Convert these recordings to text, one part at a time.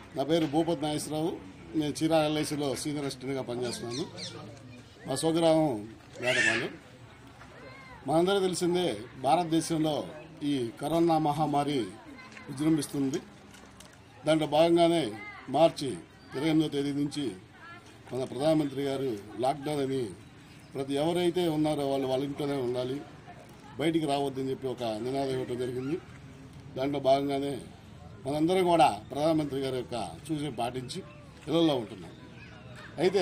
నా పేరు భూపతి నాగేశ్వరరావు నేను చీరాల ఎల్ఐసిలో సీనియర్ అసిస్టెంట్గా పనిచేస్తున్నాను మా స్వగ్రామం వేటపాలెం మనందరికీ తెలిసిందే భారతదేశంలో ఈ కరోనా మహమ్మారి విజృంభిస్తుంది దాంట్లో భాగంగానే మార్చి ఇరవై ఎనిమిదో తేదీ నుంచి మన ప్రధానమంత్రి గారు లాక్డౌన్ అని ప్రతి ఎవరైతే ఉన్నారో వాళ్ళు వాళ్ళ ఇంట్లోనే ఉండాలి బయటికి రావద్దని చెప్పి ఒక నినాదం ఇవ్వడం జరిగింది దాంట్లో భాగంగానే మనందరం కూడా ప్రధానమంత్రి గారి యొక్క సూచన పాటించి ఇళ్లలో ఉంటున్నాం అయితే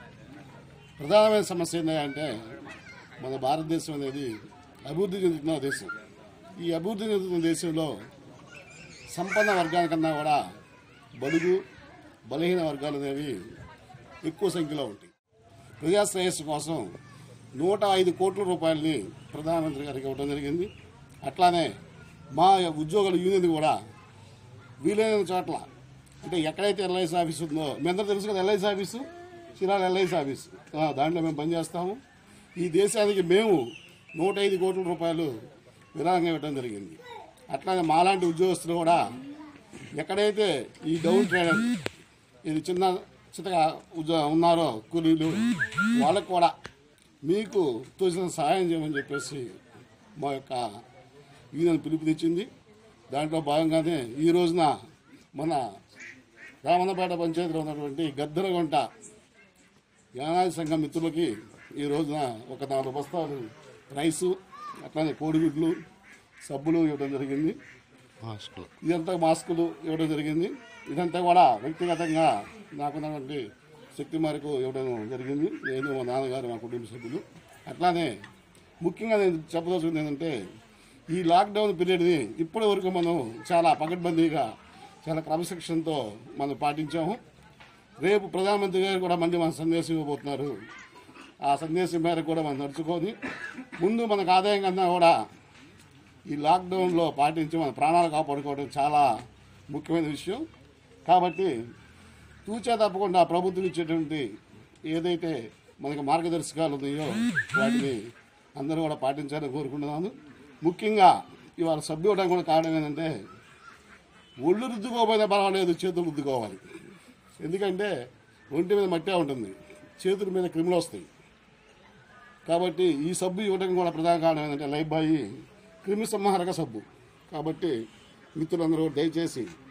ప్రధానమైన సమస్య ఏంటంటే మన భారతదేశం అనేది అభివృద్ధి చెందుతున్న దేశం ఈ అభివృద్ధి చెందుతున్న దేశంలో సంపన్న వర్గానికన్నా కూడా బడుగు బలహీన వర్గాలు అనేవి ఎక్కువ సంఖ్యలో ఉంటాయి ప్రజా శ్రేయస్సు కోసం నూట ఐదు కోట్ల రూపాయలని ప్రధానమంత్రి గారికి ఇవ్వడం జరిగింది అట్లానే మా ఉద్యోగుల యూనియన్ కూడా వీలైన చోట్ల అంటే ఎక్కడైతే ఎల్ఐసి ఆఫీస్ ఉందో మీ అందరూ తెలుసు కదా LIC office Chirala LIC office ఆ, దాంట్లో మేము పనిచేస్తాము ఈ దేశానికి మేము నూట ఐదు కోట్ల రూపాయలు విరాళంగా ఇవ్వడం జరిగింది అట్లానే మాలాంటి ఉద్యోగస్తులు కూడా ఎక్కడైతే ఈ డౌన్ ట్రేడర్ ఇది చిన్న చిన్నగా ఉద్యో ఉన్నారో కూలీలు వాళ్ళకు కూడా మీకు తోచిన సహాయం చేయమని చెప్పేసి మా యొక్క యూనియన్ పిలుపునిచ్చింది దాంట్లో భాగంగానే ఈ రోజున మన రామన్నపేట పంచాయతీలో ఉన్నటువంటి గద్దరగుంట యానాది సంఘం మిత్రులకి ఈ రోజున ఒక నాలుగు బస్తాలు రైసు అట్లానే కోడిగుడ్లు సబ్బులు ఇవ్వడం జరిగింది మాస్కులు ఇదంతా మాస్కులు ఇవ్వడం జరిగింది ఇదంతా కూడా వ్యక్తిగతంగా నాకున్నటువంటి శక్తి మేరకు ఇవ్వడం జరిగింది నేను మా నాన్నగారు మా కుటుంబ సభ్యులు అట్లానే ముఖ్యంగా నేను చెప్పదలుచుకుంది ఏంటంటే ఈ లాక్డౌన్ పీరియడ్ని ఇప్పటి వరకు మనం చాలా పకడ్బందీగా చాలా క్రమశిక్షణతో మనం పాటించాము రేపు ప్రధానమంత్రి గారు కూడా మళ్ళీ మన సందేశం ఇవ్వబోతున్నారు ఆ సందేశం మేరకు కూడా మనం నడుచుకొని ముందు మనకు ఆదాయం కన్నా కూడా ఈ లాక్డౌన్లో పాటించి మన ప్రాణాలు కాపాడుకోవడం చాలా ముఖ్యమైన విషయం కాబట్టి తూచా తప్పకుండా ప్రభుత్వం ఇచ్చేటువంటి ఏదైతే మనకు మార్గదర్శకాలు ఉన్నాయో వాటిని అందరూ కూడా పాటించాలని కోరుకుంటున్నాను ముఖ్యంగా ఇవాళ సభ్యు ఇవ్వడానికి కూడా కారణం ఏంటంటే ఒళ్ళు రుద్దుకోకపోయినా పర్వాలేదు చేతులు రుద్దుకోవాలి ఎందుకంటే ఒంటి మీద మట్టే ఉంటుంది చేతుల మీద క్రిములు వస్తాయి కాబట్టి ఈ సబ్బు ఇవ్వడానికి కూడా ప్రధాన కారణం ఏంటంటే లైఫ్ బాయ్ క్రిమి సంహారక సబ్బు కాబట్టి మిత్రులందరూ దయచేసి